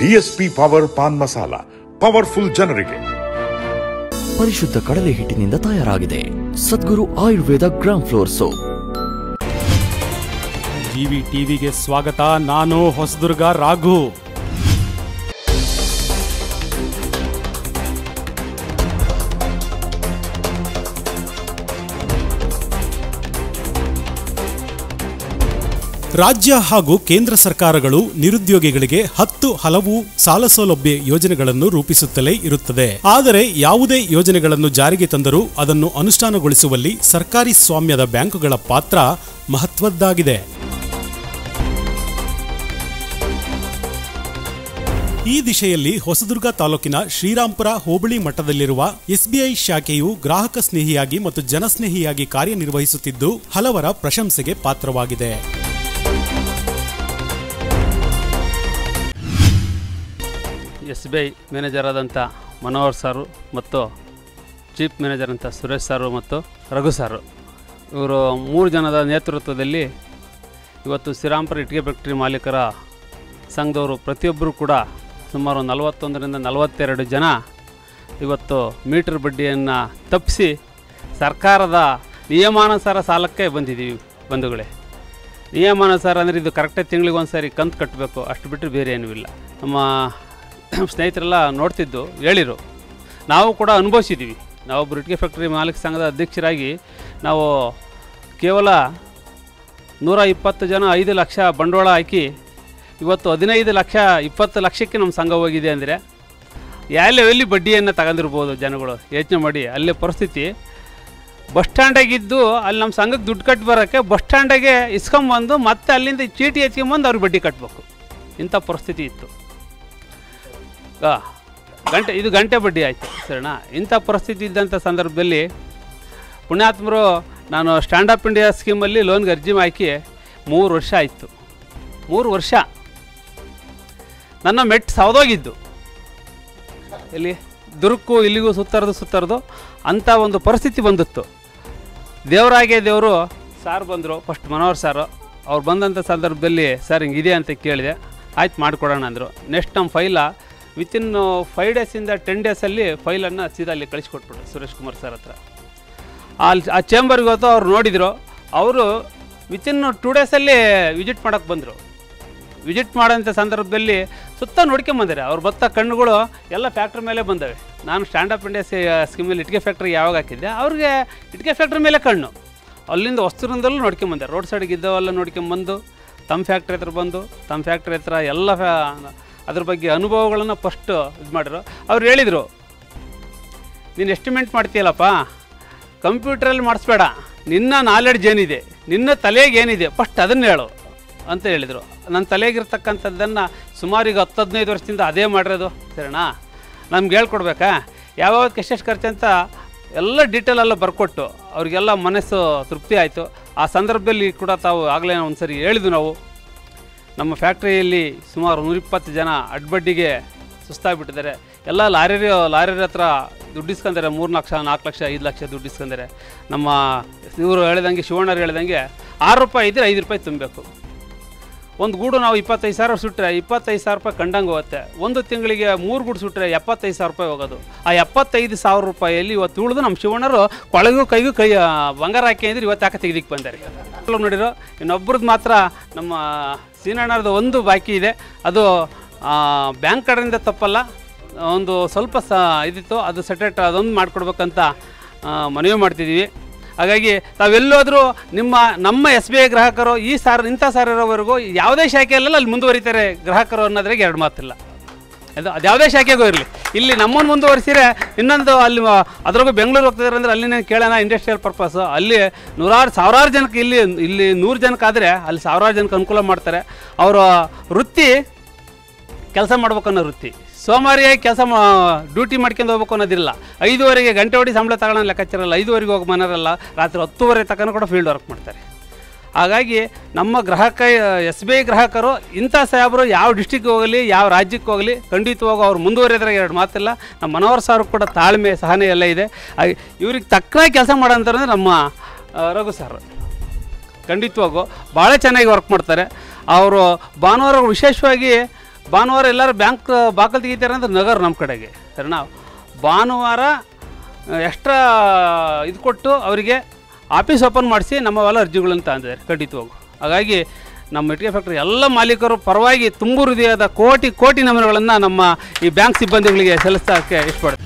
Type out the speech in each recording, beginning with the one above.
DSP power paan masala powerful ಜನರಿಗೆ ಪರಿಶುದ್ಧ ಕಡಲೆ ಹಿಟ್ಟಿನಿಂದ ತಯಾರಾಗಿದೆ Sadguru Ayurveda gram flour soap TV ಟಿವಿಗೆ ಸ್ವಾಗತ ನಾನು ಹೊಸದುರ್ಗ ರಾಘು ರಾಜ್ಯ ಹಾಗೂ ಕೇಂದ್ರ ಸರ್ಕಾರಗಳು ನಿರುದ್ಯೋಗಿಗಳಿಗೆ ಹತ್ತು ಹಲವು ಸಾಲ ಸೌಲಭ್ಯ ಯೋಜನೆಗಳನ್ನು ರೂಪಿಸುತ್ತಲೇ ಇರುತ್ತದೆ ಆದರೆ ಯಾವುದೇ ಯೋಜನೆಗಳನ್ನು ಜಾರಿಗೆ ತಂದರೂ ಅದನ್ನು ಅನುಷ್ಠಾನಗೊಳಿಸುವಲ್ಲಿ ಸರ್ಕಾರಿ ಸ್ವಾಮ್ಯದ ಬ್ಯಾಂಕುಗಳ ಪಾತ್ರ ಮಹತ್ವದ್ದಾಗಿದೆ ಈ ದಿಶೆಯಲ್ಲಿ ಹೊಸದುರ್ಗ ತಾಲೂಕಿನ ಶ್ರೀರಾಂಪುರ ಹೋಬಳಿ ಮಟ್ಟದಲ್ಲಿರುವ ಎಸ್ಬಿಐ ಶಾಖೆಯು ಗ್ರಾಹಕ ಸ್ನೇಹಿಯಾಗಿ ಮತ್ತು ಜನಸ್ನೇಹಿಯಾಗಿ ಕಾರ್ಯನಿರ್ವಹಿಸುತ್ತಿದ್ದು ಹಲವರ ಪ್ರಶಂಸೆಗೆ ಪಾತ್ರವಾಗಿದೆ ಎಸ್ ಬಿ ಐ ಮ್ಯಾನೇಜರ್ ಆದಂಥ ಮನೋಹರ್ ಸಾರು ಮತ್ತು ಚೀಫ್ ಮ್ಯಾನೇಜರ್ ಅಂತ ಸುರೇಶ್ ಸಾರು ಮತ್ತು ರಘು ಸಾರು ಇವರು ಮೂರು ಜನದ ನೇತೃತ್ವದಲ್ಲಿ ಇವತ್ತು ಶ್ರೀರಾಂಪುರ ಇಟ್ಟಿಗೆ ಫ್ಯಾಕ್ಟ್ರಿ ಮಾಲೀಕರ ಸಂಘದವರು ಪ್ರತಿಯೊಬ್ಬರು ಕೂಡ ಸುಮಾರು ನಲವತ್ತೊಂದರಿಂದ ನಲವತ್ತೆರಡು ಜನ ಇವತ್ತು ಮೀಟರ್ ಬಡ್ಡಿಯನ್ನು ತಪ್ಪಿಸಿ ಸರ್ಕಾರದ ನಿಯಮಾನುಸಾರ ಸಾಲಕ್ಕೆ ಬಂದಿದ್ದೀವಿ ಬಂಧುಗಳೇ ನಿಯಮಾನುಸಾರ ಅಂದರೆ ಇದು ಕರೆಕ್ಟಾಗಿ ತಿಂಗಳಿಗೆ ಒಂದು ಸಾರಿ ಕಂತು ಕಟ್ಟಬೇಕು ಅಷ್ಟು ಬಿಟ್ಟರೆ ಬೇರೆ ಏನೂ ಇಲ್ಲ ನಮ್ಮ ಸ್ನೇಹಿತರೆಲ್ಲ ನೋಡ್ತಿದ್ದು ಹೇಳಿರು ನಾವು ಕೂಡ ಅನುಭವಿಸಿದ್ದೀವಿ ನಾವು ಬ್ರಿಟಿಗೆ ಫ್ಯಾಕ್ಟ್ರಿ ಮಾಲೀಕ ಸಂಘದ ಅಧ್ಯಕ್ಷರಾಗಿ ನಾವು ಕೇವಲ ನೂರ ಇಪ್ಪತ್ತು ಜನ ಐದು ಲಕ್ಷ ಬಂಡವಾಳ ಹಾಕಿ ಇವತ್ತು ಹದಿನೈದು ಲಕ್ಷ ಇಪ್ಪತ್ತು ಲಕ್ಷಕ್ಕೆ ನಮ್ಮ ಸಂಘ ಹೋಗಿದೆ ಅಂದರೆ ಯಾವ ಲೆವೆಲ್ಲಿ ಬಡ್ಡಿಯನ್ನು ತಗೊಂಡಿರ್ಬೋದು ಜನಗಳು ಯೋಚನೆ ಮಾಡಿ ಅಲ್ಲೇ ಪರಿಸ್ಥಿತಿ ಬಸ್ ಸ್ಟ್ಯಾಂಡಾಗಿದ್ದು ಅಲ್ಲಿ ನಮ್ಮ ಸಂಘಕ್ಕೆ ದುಡ್ಡು ಕಟ್ಟಿ ಬರೋಕ್ಕೆ ಬಸ್ ಸ್ಟ್ಯಾಂಡಾಗೆ ಇಸ್ಕೊಂಬಂದು ಮತ್ತೆ ಅಲ್ಲಿಂದ ಚೀಟಿ ಎತ್ಕೊಂಬಂದು ಅವ್ರಿಗೆ ಬಡ್ಡಿ ಕಟ್ಟಬೇಕು ಇಂಥ ಪರಿಸ್ಥಿತಿ ಇತ್ತು ಆ, ಗಂಟೆ ಇದು ಗಂಟೆ ಬಡ್ಡಿ ಆಯಿತು ಸರಿನಾ ಇಂಥ ಪರಿಸ್ಥಿತಿ ಇದ್ದಂಥ ಸಂದರ್ಭದಲ್ಲಿ ಪುಣ್ಯಾತ್ಮರು ನಾನು ಸ್ಟ್ಯಾಂಡ್ ಅಪ್ ಇಂಡಿಯಾ ಸ್ಕೀಮಲ್ಲಿ ಲೋನ್ಗೆ ಅರ್ಜಿ ಹಾಕಿ ಮೂರು ವರ್ಷ ಆಯಿತು ಮೂರು ವರ್ಷ ನನ್ನ ಮೆಟ್ ಸವದೋಗಿದ್ದು ಇಲ್ಲಿ ದುರ್ಕು ಇಲ್ಲಿಗೂ ಸುತ್ತರದು ಸುತ್ತರದು ಅಂಥ ಒಂದು ಪರಿಸ್ಥಿತಿ ಬಂದಿತ್ತು ದೇವರಾಗೆ ದೇವರು ಸಾರ್ ಬಂದರು ಫಸ್ಟ್ ಮನೋಹರ್ ಸಾರು ಅವ್ರು ಬಂದಂಥ ಸಂದರ್ಭದಲ್ಲಿ ಸರ್ ಹಿಂಗಿದೆ ಅಂತ ಕೇಳಿದೆ ಆಯ್ತು ಮಾಡಿಕೊಡೋಣ ಅಂದರು ನೆಕ್ಸ್ಟ್ ನಮ್ಮ ಫೈಲ ವಿತಿನ್ ಫೈವ್ ಡೇಸಿಂದ ಟೆನ್ ಡೇಸಲ್ಲಿ ಫೈಲನ್ನು ಸೀದಾ ಅಲ್ಲಿ ಕಳಿಸ್ಕೊಟ್ಬಿಟ್ರು ಸುರೇಶ್ ಕುಮಾರ್ ಸರ್ ಹತ್ರ ಅಲ್ಲಿ ಆ ಚೇಂಬರ್ಗೆ ಹೋತು ಅವ್ರು ನೋಡಿದರು ಅವರು ವಿತಿನ್ ಟೂ ಡೇಸಲ್ಲಿ ವಿಸಿಟ್ ಮಾಡೋಕ್ಕೆ ಬಂದರು ವಿಸಿಟ್ ಮಾಡೋಂಥ ಸಂದರ್ಭದಲ್ಲಿ ಸುತ್ತ ನೋಡ್ಕೊಂಬಂದರೆ ಅವ್ರು ಬತ್ತ ಕಣ್ಣುಗಳು ಎಲ್ಲ ಫ್ಯಾಕ್ಟ್ರಿ ಮೇಲೆ ಬಂದವೆ ನಾನು ಸ್ಟ್ಯಾಂಡ್ ಅಪ್ ಇಂಡಿಯಾ ಸ್ಕೀಮಲ್ಲಿ ಇಟ್ಟಿಗೆ ಫ್ಯಾಕ್ಟ್ರಿಗೆ ಯಾವಾಗ ಹಾಕಿದ್ದೆ ಅವ್ರಿಗೆ ಇಟ್ಟಿಗೆ ಫ್ಯಾಕ್ಟ್ರಿ ಮೇಲೆ ಕಣ್ಣು ಅಲ್ಲಿಂದ ವಸ್ತುರಿಂದಲೂ ನೋಡ್ಕೊಂಬಂದೆ ರೋಡ್ ಸೈಡ್ಗೆ ಇದ್ದವೆಲ್ಲ ನೋಡ್ಕೊಂಬಂದು ತಮ್ಮ ಫ್ಯಾಕ್ಟ್ರಿ ಹತ್ರ ಬಂದು ತಮ್ಮ ಫ್ಯಾಕ್ಟ್ರಿ ಹತ್ರ ಎಲ್ಲ ಫ್ಯಾ ಅದ್ರ ಬಗ್ಗೆ ಅನುಭವಗಳನ್ನು ಫಸ್ಟು ಇದು ಮಾಡಿದ್ರು ಅವ್ರು ಹೇಳಿದರು ನೀನು ಎಸ್ಟಿಮೇಟ್ ಮಾಡ್ತೀಯಲ್ಲಪ್ಪ ಕಂಪ್ಯೂಟ್ರಲ್ಲಿ ಮಾಡಿಸ್ಬೇಡ ನಿನ್ನ ನಾಲೆಡ್ಜ್ ಏನಿದೆ ನಿನ್ನ ತಲೆಗೆ ಏನಿದೆ ಫಸ್ಟ್ ಅದನ್ನು ಹೇಳು ಅಂತ ಹೇಳಿದರು ನನ್ನ ತಲೆಗಿರ್ತಕ್ಕಂಥದ್ದನ್ನು ಸುಮಾರು ಈಗ ಹತ್ತು ಹದಿನೈದು ವರ್ಷದಿಂದ ಅದೇ ಮಾಡಿರೋದು ಸರಿನಾ ನಮ್ಗೆ ಹೇಳ್ಕೊಡ್ಬೇಕಾ ಯಾವ್ಯಾವಕ್ಕೆ ಎಷ್ಟೆಷ್ಟು ಖರ್ಚು ಅಂತ ಎಲ್ಲ ಡೀಟೇಲ್ ಎಲ್ಲ ಬರ್ಕೊಟ್ಟು ಅವ್ರಿಗೆಲ್ಲ ಮನಸ್ಸು ತೃಪ್ತಿ ಆಯಿತು ಆ ಸಂದರ್ಭದಲ್ಲಿ ಕೂಡ ತಾವು ಆಗಲೇ ಒಂದು ಸರಿ ಹೇಳಿದ್ವು ನಾವು ನಮ್ಮ ಫ್ಯಾಕ್ಟ್ರಿಯಲ್ಲಿ ಸುಮಾರು ನೂರಿಪ್ಪತ್ತು ಜನ ಅಡ್ಬಡ್ಡಿಗೆ ಸುಸ್ತಾಗ್ಬಿಟ್ಟಿದ್ದಾರೆ ಎಲ್ಲ ಲಾರಿ ಲಾರಿ ಹತ್ರ ದುಡ್ಡು ಇಸ್ಕೊಂತಾರೆ ಮೂರು ಲಕ್ಷ ನಾಲ್ಕು ಲಕ್ಷ ಐದು ಲಕ್ಷ ದುಡ್ಡು ಇಸ್ಕೊಂತಾರೆ ನಮ್ಮ ಇವರು ಹೇಳ್ದಂಗೆ ಶಿವಣ್ಣರು ಹೇಳ್ದಂಗೆ ಆರು ರೂಪಾಯಿ ಇದ್ದರೆ ಐದು ರೂಪಾಯಿ ತುಂಬಬೇಕು ಒಂದು ಗೂಡು ನಾವು ಇಪ್ಪತ್ತೈದು ಸಾವಿರ ಸುಟ್ಟರೆ ಇಪ್ಪತ್ತೈದು ಸಾವಿರ ರೂಪಾಯಿ ಕಂಡಂಗೆ ಹೋಗುತ್ತೆ ಒಂದು ತಿಂಗಳಿಗೆ ಮೂರು ಗೂಡು ಸುಟ್ಟರೆ ಎಪ್ಪತ್ತೈದು ಸಾವಿರ ರೂಪಾಯಿ ಹೋಗೋದು ಆ ಎಪ್ಪತ್ತೈದು ಸಾವಿರ ರೂಪಾಯಿಯಲ್ಲಿ ಇವತ್ತು ಉಳಿದು ನಮ್ಮ ಶಿವಣ್ಣರು ಕೊಳಗೂ ಕೈಗೂ ಕೈ ಆ, ಬಂಗಾರ ಹಾಕಿ ಅಂದ್ರೆ ಇವತ್ತು ಯಾಕೆ ತೆಗೆದಿಕ್ಕೆ ಬಂದಾರೆ ಎಲ್ಲರೂ ನೋಡಿರೋ ಇನ್ನೊಬ್ರದ್ದು ಮಾತ್ರ ನಮ್ಮ ಸೀನಣ್ಣರದ್ದು ಒಂದು ಬಾಕಿ ಇದೆ ಅದು ಬ್ಯಾಂಕ್ ಕಡೆಯಿಂದ ತಪ್ಪಲ್ಲ ಒಂದು ಸ್ವಲ್ಪ ಸ ಇದಿತ್ತು ಅದು ಸೆಟೇಟ್ ಅದೊಂದು ಮಾಡಿಕೊಡ್ಬೇಕಂತ ಆ, ಮನವಿ ಮಾಡ್ತಿದ್ದೀವಿ ಹಾಗಾಗಿ ತಾವೆಲ್ಲೋದ್ರೂ ನಿಮ್ಮ ನಮ್ಮ ಎಸ್ ಬಿ ಐ ಗ್ರಾಹಕರು ಈ ಸಾರ್ ಇಂಥ ಸಾರ್ ಇರೋವರೆಗೂ ಯಾವುದೇ ಶಾಖೆಯಲ್ಲೆಲ್ಲ ಅಲ್ಲಿ ಮುಂದುವರಿತಾರೆ ಗ್ರಾಹಕರು ಅನ್ನೋದ್ರಾಗೆ ಎರಡು ಮಾತಿಲ್ಲ ಅದು ಅದು ಯಾವುದೇ ಶಾಖೆಗೂ ಇರಲಿ ಇಲ್ಲಿ ನಮ್ಮನ್ನು ಮುಂದುವರಿಸಿದ್ರೆ ಇನ್ನೊಂದು ಅಲ್ಲಿ ಮ- ಅದ್ರಾಗೂ ಬೆಂಗಳೂರು ಹೋಗ್ತಿದ್ದಾರೆ ಅಂದರೆ ಅಲ್ಲಿನ ಕೇಳೋಣ ಇಂಡಸ್ಟ್ರಿಯಲ್ ಪರ್ಪಸ್ಸು ಅಲ್ಲಿ ನೂರಾರು ಸಾವಿರಾರು ಜನಕ್ಕೆ ಇಲ್ಲಿ ಇಲ್ಲಿ ನೂರು ಜನಕ್ಕಾದರೆ ಅಲ್ಲಿ ಸಾವಿರಾರು ಜನಕ್ಕೆ ಅನುಕೂಲ ಮಾಡ್ತಾರೆ ಅವರ ವೃತ್ತಿ ಕೆಲಸ ಮಾಡ್ಬೇಕು ಅನ್ನೋ ವೃತ್ತಿ ಸೋಮಾರಿಯಾಗಿ ಕೆಲಸ ಮಾ ಡ್ಯೂಟಿ ಮಾಡ್ಕೊಂಡು ಹೋಗ್ಬೇಕು ಅನ್ನೋದಿಲ್ಲ ಐದುವರೆಗೆ ಗಂಟೆ ಹೊಡಿ ಸಂಬಳ ತಗೊಳ್ಳೋ ಲೆಕ್ಕಾಚಾರಲ್ಲ ಐದುವರೆಗೆ ಹೋಗಿ ಮನೆಯಲ್ಲ ರಾತ್ರಿ ಹತ್ತುವರೆ ತನಕ ಕೂಡ ಫೀಲ್ಡ್ ವರ್ಕ್ ಮಾಡ್ತಾರೆ ಹಾಗಾಗಿ ನಮ್ಮ ಗ್ರಾಹಕ ಎಸ್ ಬಿ ಐ ಗ್ರಾಹಕರು ಇಂಥ ಸಾಹೇಬರು ಯಾವ ಡಿಸ್ಟಿಕ್ ಹೋಗಲಿ ಯಾವ ರಾಜ್ಯಕ್ಕೆ ಹೋಗಲಿ ಖಂಡಿತವಾಗೂ ಅವ್ರು ಮುಂದುವರಿಯೋದ್ರಾಗ ಎರಡು ಮಾತಿಲ್ಲ ನಮ್ಮ ಮನೋಹರ್ ಸಾರು ಕೂಡ ತಾಳ್ಮೆ ಸಹನೆ ಎಲ್ಲ ಇದೆ ಹಾಗೆ ಇವ್ರಿಗೆ ತಕ್ಕನಾಗಿ ಕೆಲಸ ಮಾಡೋಂಥವ್ರು ನಮ್ಮ ಆ, ರಘು ಸರ್ ಖಂಡಿತವಾಗೂ ಭಾಳ ಚೆನ್ನಾಗಿ ವರ್ಕ್ ಮಾಡ್ತಾರೆ ಅವರು ಭಾನುವಾರ ವಿಶೇಷವಾಗಿ ಭಾನುವಾರ ಎಲ್ಲರೂ ಬ್ಯಾಂಕ್ ಬಾಕಲ್ ತೆಗಿತಾರೆ ಅಂದ್ರೆ ನಗರ ನಮ್ಮ ಕಡೆಗೆ ಸರಿ ನಾವು ಭಾನುವಾರ ಎಕ್ಸ್ಟ್ರಾ ಇದು ಕೊಟ್ಟು ಅವರಿಗೆ ಆಫೀಸ್ ಓಪನ್ ಮಾಡಿಸಿ ನಮ್ಮವೆಲ್ಲ ಅರ್ಜಿಗಳನ್ನು ತಂದಿದ್ದಾರೆ ಖಂಡಿತವಾಗೂ ಹಾಗಾಗಿ ನಮ್ಮ ಇಟ್ಟಿಗೆ ಫ್ಯಾಕ್ಟ್ರಿ ಎಲ್ಲ ಮಾಲೀಕರು ಪರವಾಗಿ ತುಂಬು ಹೃದಯದ ಕೋಟಿ ಕೋಟಿ ನಮನಗಳನ್ನು ನಮ್ಮ ಈ ಬ್ಯಾಂಕ್ ಸಿಬ್ಬಂದಿಗಳಿಗೆ ಸಲ್ಲಿಸೋಕ್ಕೆ ಇಷ್ಟಪಡ್ತೀನಿ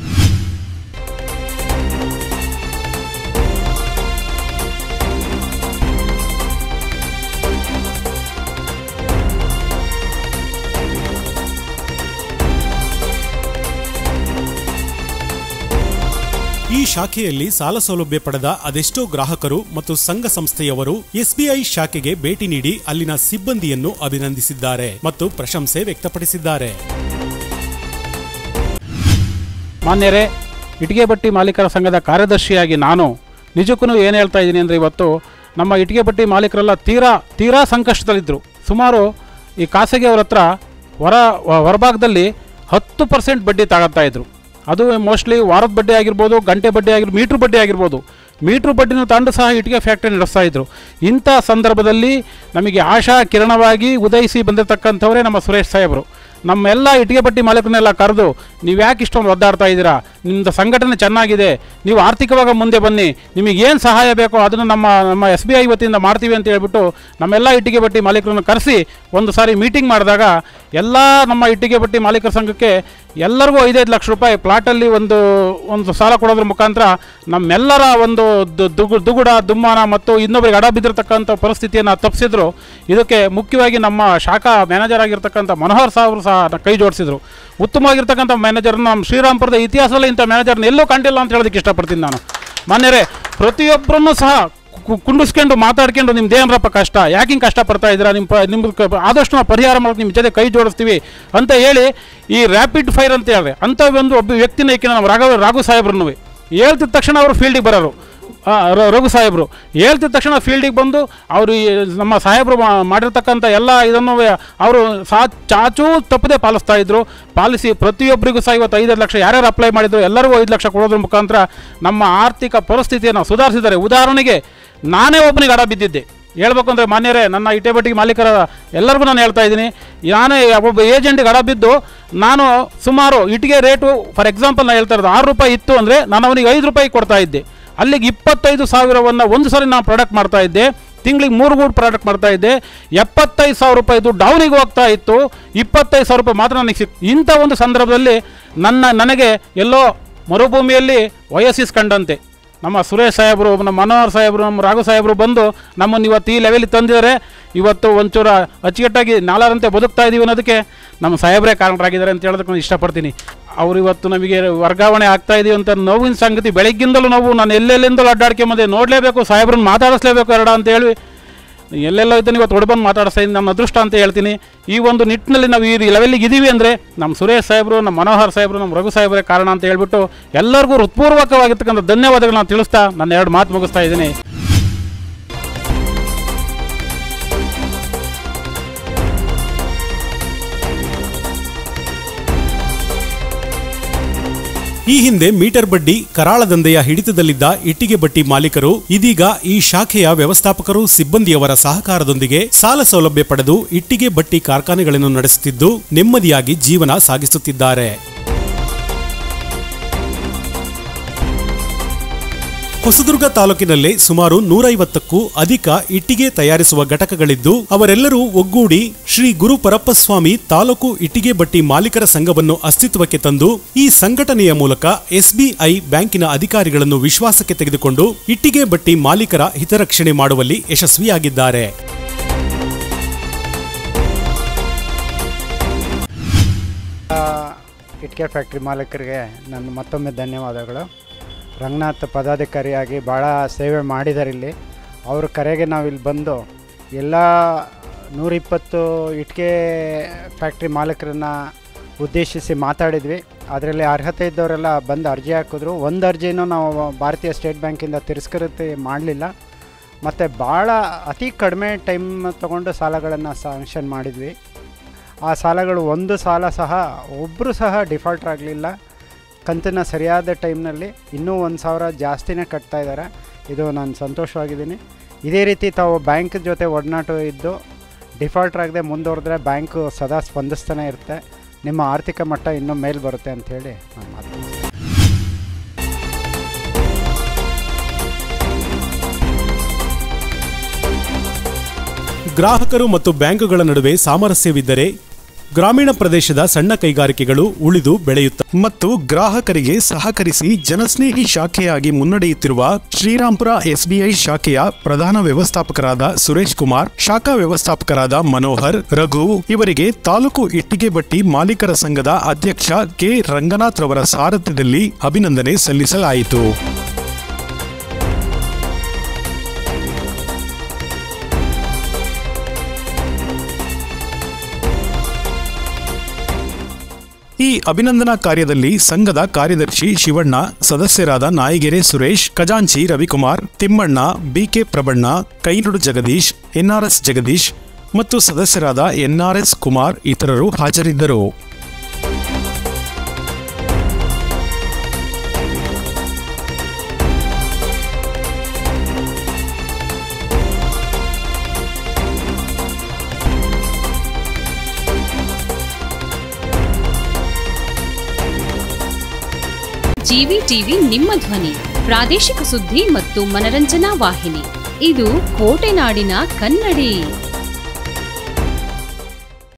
ಈ ಶಾಖೆಯಲ್ಲಿ ಸಾಲ ಸೌಲಭ್ಯ ಪಡೆದ ಅದೆಷ್ಟೋ ಗ್ರಾಹಕರು ಮತ್ತು ಸಂಘ ಸಂಸ್ಥೆಯವರು ಎಸ್ಬಿಐ ಶಾಖೆಗೆ ಭೇಟಿ ನೀಡಿ ಅಲ್ಲಿನ ಸಿಬ್ಬಂದಿಯನ್ನು ಅಭಿನಂದಿಸಿದ್ದಾರೆ ಮತ್ತು ಪ್ರಶಂಸೆ ವ್ಯಕ್ತಪಡಿಸಿದ್ದಾರೆ ಮಾನ್ಯರೇ ಇಟ್ಟಿಗೆ ಬಟ್ಟಿ ಮಾಲೀಕರ ಸಂಘದ ಕಾರ್ಯದರ್ಶಿಯಾಗಿ ನಾನು ನಿಜಕ್ಕೂ ಏನು ಹೇಳ್ತಾ ಇದ್ದೀನಿ ಅಂದರೆ ಇವತ್ತು ನಮ್ಮ ಇಟ್ಟಿಗೆ ಬಟ್ಟಿ ಮಾಲೀಕರೆಲ್ಲ ತೀರಾ ತೀರಾ ಸಂಕಷ್ಟದಲ್ಲಿದ್ದರು ಸುಮಾರು ಈ ಖಾಸಗಿ ಅವ್ರ ಹತ್ರ ಹೊರ ವ- ಹೊರಭಾಗದಲ್ಲಿ ಹತ್ತು ಪರ್ಸೆಂಟ್ ಬಡ್ಡಿ ತಗೊಳ್ತಾ ಇದ್ರು ಅದು ಮೋಸ್ಟ್ಲಿ ವಾರದ ಬಡ್ಡಿ ಆಗಿರ್ಬೋದು ಗಂಟೆ ಬಡ್ಡಿ ಆಗಿರ್ಬೋದು ಮೀಟ್ರ್ ಬಡ್ಡಿ ಆಗಿರ್ಬೋದು ಮೀಟ್ರ್ ಬಡ್ಡಿನ ತಂಡು ಸಹ ಇಟ್ಟಿಗೆ ಫ್ಯಾಕ್ಟ್ರಿ ನಡೆಸ್ತಾ ಇದ್ರು ಇಂಥ ಸಂದರ್ಭದಲ್ಲಿ ನಮಗೆ ಆಶಾ ಕಿರಣವಾಗಿ ಉದಯಿಸಿ ಬಂದಿರತಕ್ಕಂಥವರೇ ನಮ್ಮ ಸುರೇಶ್ ಸಾಹೇಬರು ನಮ್ಮೆಲ್ಲ ಇಟ್ಟಿಗೆ ಬಟ್ಟಿ ಮಾಲೀಕರನ್ನೆಲ್ಲ ಕರೆದು ನೀವು ಯಾಕೆ ಇಷ್ಟೊಂದು ಒದ್ದಾಡ್ತಾ ಇದ್ದೀರಾ ನಿಮ್ಮದು ಸಂಘಟನೆ ಚೆನ್ನಾಗಿದೆ ನೀವು ಆರ್ಥಿಕವಾಗಿ ಮುಂದೆ ಬನ್ನಿ ನಿಮಗೆ ಏನು ಸಹಾಯ ಬೇಕೋ ಅದನ್ನು ನಮ್ಮ ನಮ್ಮ ಎಸ್ ಬಿ ಐ ವತಿಯಿಂದ ಮಾಡ್ತೀವಿ ಅಂತ ಹೇಳ್ಬಿಟ್ಟು ನಮ್ಮೆಲ್ಲ ಇಟ್ಟಿಗೆ ಬಟ್ಟಿ ಮಾಲೀಕರನ್ನು ಕರೆಸಿ ಒಂದು ಸಾರಿ ಮೀಟಿಂಗ್ ಮಾಡಿದಾಗ ಎಲ್ಲ ನಮ್ಮ ಇಟ್ಟಿಗೆ ಬಟ್ಟಿ ಮಾಲೀಕರ ಸಂಘಕ್ಕೆ ಎಲ್ಲರಿಗೂ ಐದೈದು ಲಕ್ಷ ರೂಪಾಯಿ ಪ್ಲಾಟಲ್ಲಿ ಒಂದು ಒಂದು ಸಾಲ ಕೊಡೋದ್ರ ಮುಖಾಂತರ ನಮ್ಮೆಲ್ಲರ ಒಂದು ದು- ದುಗು ದುಗುಡ ದುಮ್ಮಾನ ಮತ್ತು ಇನ್ನೊಬ್ಬರಿಗೆ ಅಡ ಬಿದ್ದಿರತಕ್ಕಂಥ ಪರಿಸ್ಥಿತಿಯನ್ನು ತಪ್ಪಿಸಿದ್ರು ಇದಕ್ಕೆ ಮುಖ್ಯವಾಗಿ ನಮ್ಮ ಶಾಖಾ ಮ್ಯಾನೇಜರ್ ಆಗಿರ್ತಕ್ಕಂಥ ಮನೋಹರ್ ಸಾಹೇಬರು ಸಹ ಕೈ ಜೋಡಿಸಿದ್ರು ಉತ್ತಮವಾಗಿರ್ತಕ್ಕಂಥ ಮ್ಯಾನೇಜರ್ನ ನಮ್ಮ ಶ್ರೀರಾಮ್ಪುರದ ಇತಿಹಾಸದಲ್ಲಿ ಇಂಥ ಮ್ಯಾನೇಜರ್ನ ಎಲ್ಲೂ ಕಂಡಿಲ್ಲ ಅಂತ ಹೇಳೋದಕ್ಕೆ ಇಷ್ಟಪಡ್ತೀನಿ ನಾನು ಮಾನ್ಯರೇ ಪ್ರತಿಯೊಬ್ಬರನ್ನು ಸಹ ಕು- ಕುಂಡಿಸ್ಕೊಂಡು ಮಾತಾಡ್ಕೊಂಡು ನಿಮ್ದು ಏನರಪ್ಪ ಕಷ್ಟ ಯಾಕೆ ಹಿಂಗೆ ಕಷ್ಟಪಡ್ತಾ ಇದ್ದೀರಾ ನಿಮ್ಮ ಪ ನಿಮ್ಮ ಕ- ಆದಷ್ಟು ನಾವು ಪರಿಹಾರ ಮಾಡೋಕೆ ನಿಮ್ಮ ಜೊತೆ ಕೈ ಜೋಡಿಸ್ತೀವಿ ಅಂತ ಹೇಳಿ ಈ ರ್ಯಾಪಿಡ್ ಫೈರ್ ಅಂತ ಹೇಳಿದ್ರೆ ಅಂಥ ಒಂದು ಒಬ್ಬ ವ್ಯಕ್ತಿನ ಈಕಿನ ನಮ್ಮ ರಾಘವ ರಾಘು ಸಾಹೇಬ್ರನ್ನು ಹೇಳ್ತಿದ ತಕ್ಷಣ ಅವರು ಫೀಲ್ಡಿಗೆ ಬರೋರು ಆ, ರ- ರಘು ಸಾಹೇಬರು ಹೇಳ್ತಿದ ತಕ್ಷಣ ಫೀಲ್ಡಿಗೆ ಬಂದು ಅವರು ಈ ನಮ್ಮ ಸಾಹೇಬರು ಮಾ- ಮಾಡಿರ್ತಕ್ಕಂಥ ಎಲ್ಲ ಇದನ್ನು ಅವರು ಸಾ ಚಾಚೂ ತಪ್ಪದೆ ಪಾಲಿಸ್ತಾ ಇದ್ರು ಪಾಲಿಸಿ ಪ್ರತಿಯೊಬ್ಬರಿಗೂ ಸಹ ಇವತ್ತು ಐದು ಲಕ್ಷ ಯಾರ್ಯಾರು ಅಪ್ಲೈ ಮಾಡಿದ್ರು ಎಲ್ಲರಿಗೂ ಐದು ಲಕ್ಷ ಕೊಡೋದ್ರ ಮುಖಾಂತರ ನಮ್ಮ ಆರ್ಥಿಕ ಪರಿಸ್ಥಿತಿಯನ್ನು ಸುಧಾರಿಸಿದ್ದಾರೆ ಉದಾಹರಣೆಗೆ ನಾನೇ ಒಬ್ಬನಿಗೆ ಅಡ ಬಿದ್ದಿದ್ದೆ ಹೇಳ್ಬೇಕು ಅಂದರೆ ಮಾನ್ಯರೇ ನನ್ನ ಇಟೆ ಬಟ್ಟಿಗೆ ಮಾಲೀಕರ ಎಲ್ಲರಿಗೂ ನಾನು ಹೇಳ್ತಾ ಇದ್ದೀನಿ ನಾನೇ ಒಬ್ಬ ಏಜೆಂಟಿಗೆ ಅಡ ಬಿದ್ದು ನಾನು ಸುಮಾರು ಇಟ್ಟಿಗೆ ರೇಟು ಫಾರ್ ಎಕ್ಸಾಂಪಲ್ ನಾನು ಹೇಳ್ತಾ ಇರೋದು ಆರು ರೂಪಾಯಿ ಇತ್ತು ಅಂದರೆ ನಾನು ಅವನಿಗೆ ಐದು ರೂಪಾಯಿ ಕೊಡ್ತಾ ಇದ್ದೆ ಅಲ್ಲಿಗೆ ಇಪ್ಪತ್ತೈದು ಸಾವಿರವನ್ನು ಒಂದು ಸರಿ ನಾನು ಪ್ರಾಡಕ್ಟ್ ಮಾಡ್ತಾ ಇದ್ದೆ ತಿಂಗಳಿಗೆ ಮೂರು ಮೂರು ಪ್ರಾಡಕ್ಟ್ ಮಾಡ್ತಾ ಇದ್ದೆ ಎಪ್ಪತ್ತೈದು ಸಾವಿರ ರೂಪಾಯಿದು ಡೌನಿಗೆ ಹೋಗ್ತಾ ಇತ್ತು ಇಪ್ಪತ್ತೈದು ಸಾವಿರ ರೂಪಾಯಿ ಮಾತ್ರ ನನಗೆ ಸಿಕ್ತು ಇಂಥ ಒಂದು ಸಂದರ್ಭದಲ್ಲಿ ನನ್ನ ನನಗೆ ಎಲ್ಲೋ ಮರುಭೂಮಿಯಲ್ಲಿ ವಯಸ್ಸಿಸ್ಕೊಂಡಂತೆ ನಮ್ಮ ಸುರೇಶ್ ಸಾಹೇಬರು ನಮ್ಮ ಮನೋಹರ್ ಸಾಹೇಬರು ನಮ್ಮ ರಾಘು ಸಾಹೇಬರು ಬಂದು ನಮ್ಮನ್ನು ಇವತ್ತು ಈ ಲೆವೆಲಿಗೆ ತಂದಿದ್ದಾರೆ ಇವತ್ತು ಒಂಚೂರ ಅಚ್ಚುಕಟ್ಟಾಗಿ ನಾಲ್ಕರಂತೆ ಬದುಕ್ತಾ ಇದ್ದೀವಿ ಅನ್ನೋದಕ್ಕೆ ನಮ್ಮ ಸಾಹೇಬರೇ ಕಾರಣರಾಗಿದ್ದಾರೆ ಅಂತ ಹೇಳೋದಕ್ಕೆ ನಾನು ಇಷ್ಟಪಡ್ತೀನಿ ಅವರು ಇವತ್ತು ನಮಗೆ ವರ್ಗಾವಣೆ ಆಗ್ತಾ ಇದೀವಿ ಅಂತ ನೋವಿನ ಸಂಗತಿ ಬೆಳಗ್ಗಿಂದಲೂ ನಾವು ನಾನು ಎಲ್ಲೆಲ್ಲಿಂದಲೂ ಅಡ್ಡಾಡ್ಕೊಂಬಂದೆ ನೋಡಲೇಬೇಕು ಸಾಹೇಬ್ರನ್ನ ಮಾತಾಡಿಸ್ಲೇಬೇಕು ಎರಡ ಅಂತ ಹೇಳಿ ಎಲ್ಲೆಲ್ಲೋ ಇದ್ದಾನೆ ಇವತ್ತು ಹೊಡ್ಬಂದು ಮಾತಾಡಿಸ್ತಾ ಇದ್ದೀನಿ ನಮ್ಮ ಅದೃಷ್ಟ ಅಂತ ಹೇಳ್ತೀನಿ ಈ ಒಂದು ನಿಟ್ಟಿನಲ್ಲಿ ನಾವು ಈ ಲೆವೆಲ್ಲಿಗೆ ಇದ್ದೀವಿ ಅಂದರೆ ನಮ್ಮ ಸುರೇಶ್ ಸಾಹೇಬರು ನಮ್ಮ ಮನೋಹರ್ ಸಾಹೇಬರು ನಮ್ಮ ರಘು ಸಾಹೇಬರೇ ಕಾರಣ ಅಂತ ಹೇಳ್ಬಿಟ್ಟು ಎಲ್ಲರಿಗೂ ಹೃತ್ಪೂರ್ವಕವಾಗಿರ್ತಕ್ಕಂಥ ಧನ್ಯವಾದಗಳನ್ನ ತಿಳಿಸ್ತಾ ನನ್ನ ಎರಡು ಮಾತು ಮುಗಿಸ್ತಾ ಇದ್ದೀನಿ ಈ ಹಿಂದೆ ಮೀಟರ್ ಬಡ್ಡಿ ಕರಾಳ ದಂಧೆಯ ಹಿಡಿತದಲ್ಲಿದ್ದ ಇಟ್ಟಿಗೆ ಬಟ್ಟಿ ಮಾಲೀಕರು ಇದೀಗ ಈ ಶಾಖೆಯ ವ್ಯವಸ್ಥಾಪಕರು ಸಿಬ್ಬಂದಿಯವರ ಸಹಕಾರದೊಂದಿಗೆ ಸಾಲ ಸೌಲಭ್ಯ ಪಡೆದು ಇಟ್ಟಿಗೆ ಬಟ್ಟಿ ಕಾರ್ಖಾನೆಗಳನ್ನು ನಡೆಸುತ್ತಿದ್ದು ನೆಮ್ಮದಿಯಾಗಿ ಜೀವನ ಸಾಗಿಸುತ್ತಿದ್ದಾರೆ ಹೊಸದುರ್ಗ ತಾಲೂಕಿನಲ್ಲಿ ಸುಮಾರು ನೂರೈವತ್ತಕ್ಕೂ ಅಧಿಕ ಇಟ್ಟಿಗೆ ತಯಾರಿಸುವ ಘಟಕಗಳಿದ್ದು ಅವರೆಲ್ಲರೂ ಒಗ್ಗೂಡಿ ಶ್ರೀ ಗುರು ಪರಪ್ಪಸ್ವಾಮಿ ತಾಲೂಕು ಇಟ್ಟಿಗೆ ಬಟ್ಟಿ ಮಾಲೀಕರ ಸಂಘವನ್ನು ಅಸ್ತಿತ್ವಕ್ಕೆ ತಂದು ಈ ಸಂಘಟನೆಯ ಮೂಲಕ ಎಸ್ಬಿಐ ಬ್ಯಾಂಕಿನ ಅಧಿಕಾರಿಗಳನ್ನು ವಿಶ್ವಾಸಕ್ಕೆ ತೆಗೆದುಕೊಂಡು ಇಟ್ಟಿಗೆ ಬಟ್ಟಿ ಮಾಲೀಕರ ಹಿತರಕ್ಷಣೆ ಮಾಡುವಲ್ಲಿ ಯಶಸ್ವಿಯಾಗಿದ್ದಾರೆ ಇಟ್ಕೆ ಫ್ಯಾಕ್ಟ್ರಿ ಮಾಲೀಕರಿಗೆ ನನ್ನ ಮತ್ತೊಮ್ಮೆ ಧನ್ಯವಾದಗಳು ರಂಗನಾಥ್ ಪದಾಧಿಕಾರಿಯಾಗಿ ಭಾಳ ಸೇವೆ ಮಾಡಿದ್ದಾರೆ ಇಲ್ಲಿ ಅವ್ರ ಕರೆಗೆ ನಾವು ಇಲ್ಲಿ ಬಂದು ಎಲ್ಲ ನೂರಿಪ್ಪತ್ತು ಇಟ್ಕೆ ಫ್ಯಾಕ್ಟ್ರಿ ಮಾಲೀಕರನ್ನ ಉದ್ದೇಶಿಸಿ ಮಾತಾಡಿದ್ವಿ ಅದರಲ್ಲಿ ಅರ್ಹತೆ ಇದ್ದವರೆಲ್ಲ ಬಂದು ಅರ್ಜಿ ಹಾಕಿದ್ರು ಒಂದು ಅರ್ಜಿನೂ ನಾವು ಭಾರತೀಯ ಸ್ಟೇಟ್ ಬ್ಯಾಂಕಿಂದ ತಿರಸ್ಕೃತಿ ಮಾಡಲಿಲ್ಲ ಮತ್ತು ಭಾಳ ಅತಿ ಕಡಿಮೆ ಟೈಮ್ ತಗೊಂಡು ಸಾಲಗಳನ್ನು ಸ್ಯಾಂಕ್ಷನ್ ಮಾಡಿದ್ವಿ ಆ ಸಾಲಗಳು ಒಂದು ಸಾಲ ಸಹ ಒಬ್ಬರು ಸಹ ಡಿಫಾಲ್ಟ್ ಆಗಲಿಲ್ಲ ಕಂತನ್ನು ಸರಿಯಾದ ಟೈಮ್ನಲ್ಲಿ ಇನ್ನೂ ಒಂದು ಸಾವಿರ ಜಾಸ್ತಿನೇ ಕಟ್ತಾ ಇದ್ದಾರೆ ಇದು ನಾನು ಸಂತೋಷವಾಗಿದ್ದೀನಿ ಇದೇ ರೀತಿ ತಾವು ಬ್ಯಾಂಕ್ ಜೊತೆ ಒಡನಾಟ ಇದ್ದು ಡಿಫಾಲ್ಟರ್ ಆಗದೆ ಮುಂದುವರೆದ್ರೆ ಬ್ಯಾಂಕು ಸದಾ ಸ್ಪಂದಿಸ್ತಾನೆ ಇರುತ್ತೆ ನಿಮ್ಮ ಆರ್ಥಿಕ ಮಟ್ಟ ಇನ್ನೂ ಮೇಲ್ ಬರುತ್ತೆ ಅಂಥೇಳಿ ನಾನು ಮಾತು ಗ್ರಾಹಕರು ಮತ್ತು ಬ್ಯಾಂಕುಗಳ ನಡುವೆ ಸಾಮರಸ್ಯವಿದ್ದರೆ ಗ್ರಾಮೀಣ ಪ್ರದೇಶದ ಸಣ್ಣ ಕೈಗಾರಿಕೆಗಳು ಉಳಿದು ಬೆಳೆಯುತ್ತವೆ ಮತ್ತು ಗ್ರಾಹಕರಿಗೆ ಸಹಕರಿಸಿ ಜನಸ್ನೇಹಿ ಶಾಖೆಯಾಗಿ ಮುನ್ನಡೆಯುತ್ತಿರುವ ಶ್ರೀರಾಂಪುರ ಎಸ್ಬಿಐ ಶಾಖೆಯ ಪ್ರಧಾನ ವ್ಯವಸ್ಥಾಪಕರಾದ ಸುರೇಶ್ ಕುಮಾರ್ ಶಾಖಾ ವ್ಯವಸ್ಥಾಪಕರಾದ ಮನೋಹರ್ ರಘು ಇವರಿಗೆ ತಾಲೂಕು ಇಟ್ಟಿಗೆ ಬಟ್ಟಿ ಮಾಲೀಕರ ಸಂಘದ ಅಧ್ಯಕ್ಷ ಕೆ ರಂಗನಾಥ್ ರವರ ಸಾರಥ್ಯದಲ್ಲಿ ಅಭಿನಂದನೆ ಸಲ್ಲಿಸಲಾಯಿತು ಈ ಅಭಿನಂದನಾ ಕಾರ್ಯದಲ್ಲಿ ಸಂಘದ ಕಾರ್ಯದರ್ಶಿ ಶಿವಣ್ಣ ಸದಸ್ಯರಾದ ನಾಯಿಗೆರೆ ಸುರೇಶ್ ಖಜಾಂಚಿ ರವಿಕುಮಾರ್ ತಿಮ್ಮಣ್ಣ ಬಿಕೆ ಪ್ರಬಣ್ಣ ಕೈನುಡು ಜಗದೀಶ್ ಎನ್ಆರ್ಎಸ್ ಜಗದೀಶ್ ಮತ್ತು ಸದಸ್ಯರಾದ ಎನ್ಆರ್ಎಸ್ ಕುಮಾರ್ ಇತರರು ಹಾಜರಿದ್ದರು ಜಿವಿ ಟಿವಿ ನಿಮ್ಮ ಧ್ವನಿ ಪ್ರಾದೇಶಿಕ ಸುದ್ದಿ ಮತ್ತು ಮನರಂಜನಾ ವಾಹಿನಿ ಇದು ಕೋಟೆನಾಡಿನ ಕನ್ನಡಿ